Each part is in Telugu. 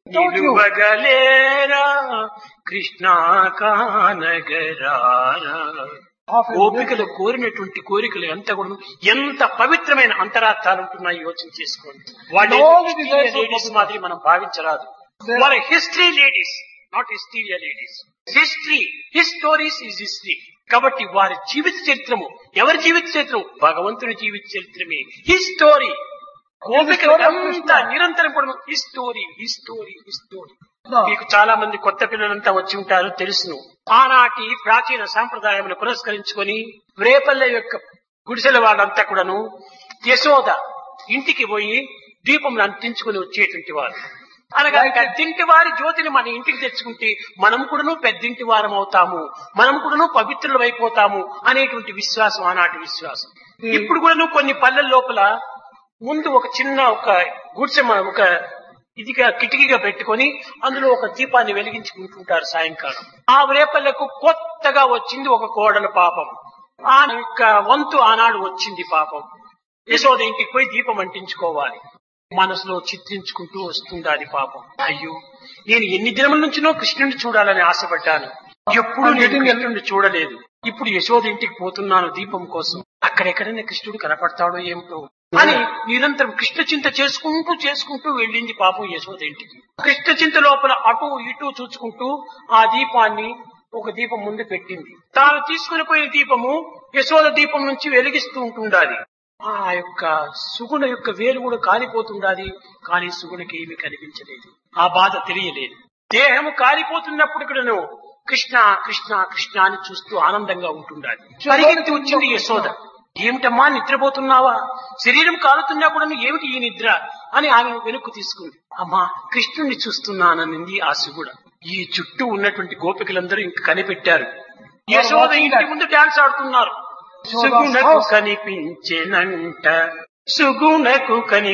Don't you? నిలువగలేరా కృష్ణ కానగరారా Often గోపికలు కోరినటువంటి కోరికలు ఎంత కూడా ఎంత పవిత్రమైన అంతరార్థాలు ఉంటున్నాయి యోచన చేసుకోండి వాళ్ళు All the desires of ladies Gopika. మాదిరి మనం భావించరాదు There- వాళ్ళ history ladies not hysteria ladies history histories is history కాబట్టి వారి జీవిత చరిత్రము ఎవరి జీవిత చరిత్రం భగవంతుని జీవిత చరిత్రమే హిస్టోరీ గోపికలు story of అంతా Krishna. నిరంతరం కూడా హిస్టోరీ హిస్టోరీ హిస్టోరీ No. మీకు చాలా మంది కొత్త పిల్లలంతా వచ్చి ఉంటారు తెలుసును ఆనాటి ప్రాచీన సాంప్రదాయమును పురస్కరించుకొని రేపల్లె యొక్క గుడిసెల వాళ్ళంతా కూడాను యశోద ఇంటికి పోయి దీపం అంటించుకుని వచ్చేటువంటి వారు అనగా Like- పెద్దింటి వారి జ్యోతిని మన ఇంటికి తెచ్చుకుంటే మనం కూడాను పెద్దింటి వారం అవుతాము మనం కూడాను పవిత్రులు అయిపోతాము అనేటువంటి విశ్వాసం ఆనాటి విశ్వాసం Hmm. ఇప్పుడు కూడాను కొన్ని పల్లెల లోపల ముందు ఒక చిన్న ఒక గుడిసె మ- ఒక ఇదిగా కిటికీగా పెట్టుకొని అందులో ఒక దీపాన్ని వెలిగించుకుంటుంటారు సాయంకాలం ఆ రేపల్లకు కొత్తగా వచ్చింది ఒక కోడల పాపం ఆ యొక్క వంతు ఆనాడు వచ్చింది పాపం యశోద ఇంటికి పోయి దీపం అంటించుకోవాలి మనసులో చిత్రించుకుంటూ వస్తుంది అది పాపం అయ్యో నేను ఎన్ని దినముల నుంచినో కృష్ణుడిని చూడాలని ఆశపడ్డాను ఎప్పుడు నేను కృష్ణుడిని చూడలేదు ఇప్పుడు యశోద ఇంటికి పోతున్నాను దీపం కోసం అక్కడెక్కడైనా కృష్ణుడు కనపడతాడో ఏమిటో అని నిరంతరం కృష్ణ చింత చేసుకుంటూ చేసుకుంటూ వెళ్ళింది పాపం యశోద ఇంటికి కృష్ణ చింత లోపల అటు ఇటు చూసుకుంటూ ఆ దీపాన్ని ఒక దీపం ముందు పెట్టింది తాను తీసుకుని పోయిన దీపము యశోద దీపం నుంచి వెలిగిస్తూ ఉంటుండాలి ఆ యొక్క సుగుణ యొక్క వేలు కూడా కాలిపోతుండాలి కానీ సుగుణకి ఏమీ కనిపించలేదు ఆ బాధ తెలియలేదు దేహము కాలిపోతున్నప్పుడు కూడాను కృష్ణ కృష్ణ కృష్ణ అని చూస్తూ ఆనందంగా ఉంటుండాలి పరిగెత్తి వచ్చింది యశోద ఏమిటమ్మా నిద్రపోతున్నావా శరీరం కాలుతున్నా కూడా ఏమిటి ఈ నిద్ర అని ఆమె వెనుక్కు తీసుకుంది అమ్మా కృష్ణుణ్ణి చూస్తున్నాననింది ఆ శివుడ ఈ చుట్టూ ఉన్నటువంటి గోపికలందరూ ఇంక కనిపెట్టారు యశోద ఇంటి ముందు డాన్స్ ఆడుతున్నారు సుగుణకు కనిపించెనంట సుగుణకు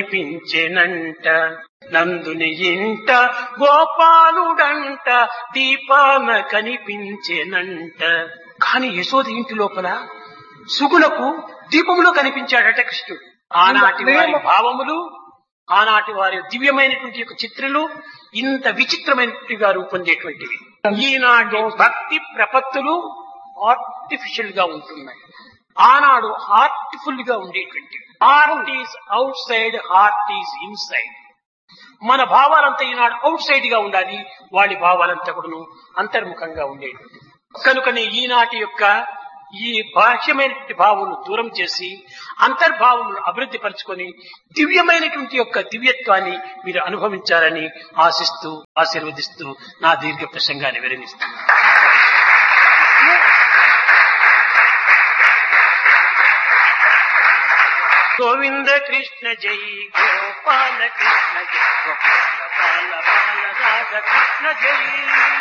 కనిపించెనంట నందుని ఇంట గోపాలుడంట దీపాన కనిపించెనంట కాని యశోద ఇంటి లోపల సుగుణకు దీపములో కనిపించాడట కృష్ణుడు ఆనాటి వారి భావములు ఆనాటి వారి దివ్యమైనటువంటి యొక్క చిత్రలు ఇంత విచిత్రమైనట్టుగా రూపొందేటువంటివి ఈనాటి భక్తి ప్రపత్తులు ఆర్టిఫిషియల్ గా ఉంటున్నాయి ఆనాడు హార్ట్ఫుల్ గా ఉండేటువంటి heart is outside heart is inside మన భావాలంతా ఈనాడు అవుట్ సైడ్ గా ఉండాలి వాళ్ళ భావాలంతా కూడాను అంతర్ముఖంగా ఉండేటువంటి కనుకనే ఈనాటి యొక్క ఈ బాహ్యమైనటువంటి భావమును దూరం చేసి అంతర్భావమును అభివృద్ధి పరుచుకొని దివ్యమైనటువంటి యొక్క దివ్యత్వాన్ని మీరు అనుభవించాలని ఆశిస్తూ ఆశీర్వదిస్తూ నా దీర్ఘ ప్రసంగాన్ని విరమిస్తున్నాను గోవింద కృష్ణ జై గోపాల కృష్ణ జై గోపాల బాల బాల రాధ కృష్ణ జై